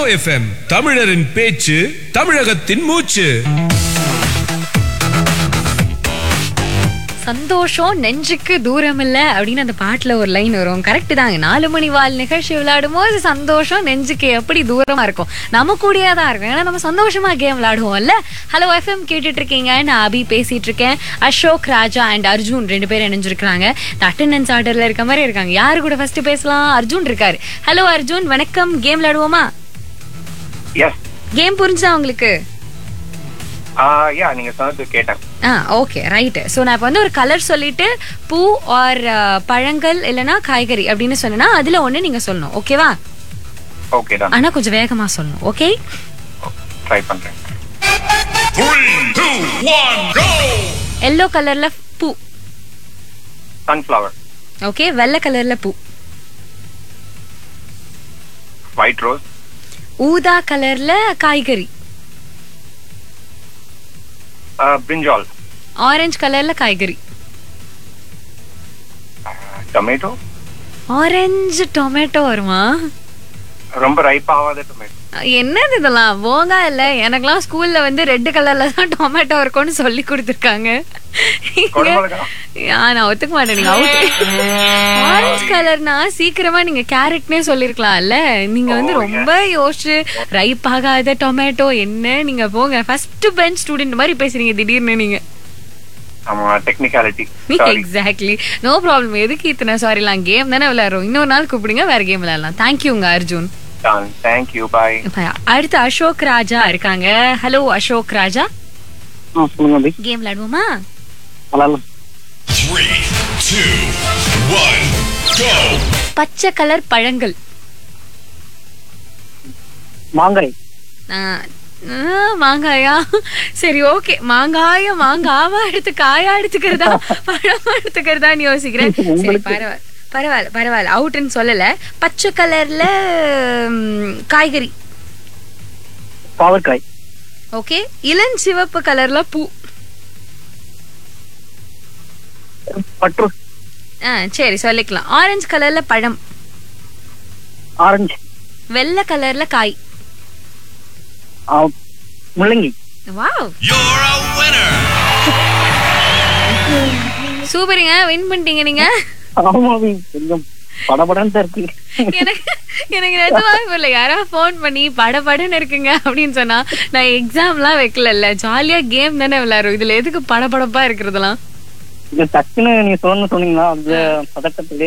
FM தமிழரின் பேச்சு தமிழகத்தின் மூச்சு சந்தோஷம் நெஞ்சுக்கு தூரம் இல்ல அப்படின்னு அந்த பாட்டுல ஒரு லைன் வரும் கரெக்ட் தாங்க நாலு மணி வாழ் நிகழ்ச்சி விளையாடும் போது சந்தோஷம் நெஞ்சுக்கு எப்படி தூரமா இருக்கும் நம்ம கூடயே தான் இருக்கும் ஏன்னா நம்ம சந்தோஷமா கேம் விளையாடுவோம்ல ஹலோ எஃப்எம் கேட்டுட்டு இருக்கீங்க நான் அபி பேசிட்டு இருக்கேன் அசோக் ராஜா அண்ட் அர்ஜுன் ரெண்டு பேரும் இணைஞ்சிருக்காங்க அட்டெண்டன்ஸ் ஆர்டர்ல இருக்க மாதிரி இருக்காங்க யாரு கூட ஃபர்ஸ்ட் பேசலாம் அர்ஜுன் இருக்காரு ஹலோ அர்ஜுன் வணக்கம் கேம் விளையாடுவோமா எஸ் கேம் புரிஞ்சா உங்களுக்கு யா நீங்க சொன்னது கேட்டேன் ஆ ஓகே ரைட்டு ஸோ நான் இப்போ வந்து ஒரு கலர் சொல்லிட்டு பூ ஆர் பழங்கள் இல்லைன்னா காய்கறி அப்படின்னு சொன்னேன்னா அதில் ஒன்று நீங்கள் சொல்லணும் ஓகேவா ஓகே தான் ஆனால் கொஞ்சம் வேகமாக சொல்லணும் ஓகே ட்ரை பண்றேன் எல்லோ கலரில் பூ சன்ஃப்ளவர் ஓகே வெள்ளை கலரில் பூ ஒயிட் ரோஸ் ஊதா கலரில் காய்கறி பிரிஞ்சால் ஆரஞ்சு கலரில் காய்கறி டொமேட்டோ ஆரஞ்சு டொமேட்டோ வருமா ரொம்ப ரைப் ஆகாத டொமேட்டோ என்னது இதெல்லாம் போங்கா இல்ல எனக்கெல்லாம் ஸ்கூல்ல வந்து ரெட் கலர்ல தான் டொமேட்டோ இருக்கும்னு சொல்லி கொடுத்துருக்காங்க குடமிளகா? ஆ, நான் ஒத்துக்க மாட்டேன் நீங்க அவுட் ஆரஞ்சு கலர்னா சீக்கிரமா நீங்க கேரட்னே சொல்லிருக்கலாம்ல நீங்க வந்து Oh, ரொம்ப யோசிச்சு ரைப் ஆகாத டொமேட்டோ என்ன நீங்க போங்க ஃபர்ஸ்ட் பெஞ்ச் ஸ்டூடெண்ட் மாதிரி பேசுறீங்க திடீர்னு நீங்க ஆமா technicality sorry exactly no problem எதுக்கு இத்தனை சாரிலாம் கேம் தானே விளையாடுறோம் இன்னொரு நாள் கூப்பிடுங்க வேற கேம் விளையாடலாம் தேங்க்யூங்க அர்ஜுன் தேங்க் யூ பாய் இப்ப அடுத்து அசோக் ராஜா இருக்காங்க ஹலோ அசோக் ராஜா சொல்லுங்க அபி கேம் விளையாடுவோமா நல்லா Three, two, one, go! பச்சை கலர் பழங்கள் மாங்காய் ஆ, ஆ, மாங்காயா சரி ஓகே மாங்காய மாங்காவா எடுத்து காயா எடுத்துக்கிறதா பழமா எடுத்துக்கிறதான்னு யோசிக்கிறேன் சரி பரவாயில்ல பரவாயில்ல பரவாயில்ல அவுட்னு சொல்லல பச்சை கலர்ல ம், காய்கறி பாவற்காய் ஓகே இளஞ்சிவப்பு கலர்ல பூ பற்று ஆ சரி சொல்லிக்கலாம் ஆரஞ்சு கலர்ல பழம் ஆரஞ்சு வெள்ளை கலர்ல காய் முள்ளங்கி வாவ் You're a winner! சூப்பருங்க வின் பண்ணிட்டீங்க நீங்க ஆமா அபி கொஞ்சம் படபடன்னு தான் இருக்கு எனக்கு எனக்கு நிஜமாவே புரியல யாரோ ஃபோன் பண்ணி படபடன்னு இருக்குங்க அப்படின்னு சொன்னா நான் எக்ஸாம்லாம் வைக்கல ஜாலியா கேம் தானே விளையாடுறோம் இதுல எதுக்கு படபடப்பா இருக்கிறதெல்லாம் இது டக்குன்னு நீங்க சொன்னு சொன்னீங்களா அந்த பதட்டத்திலே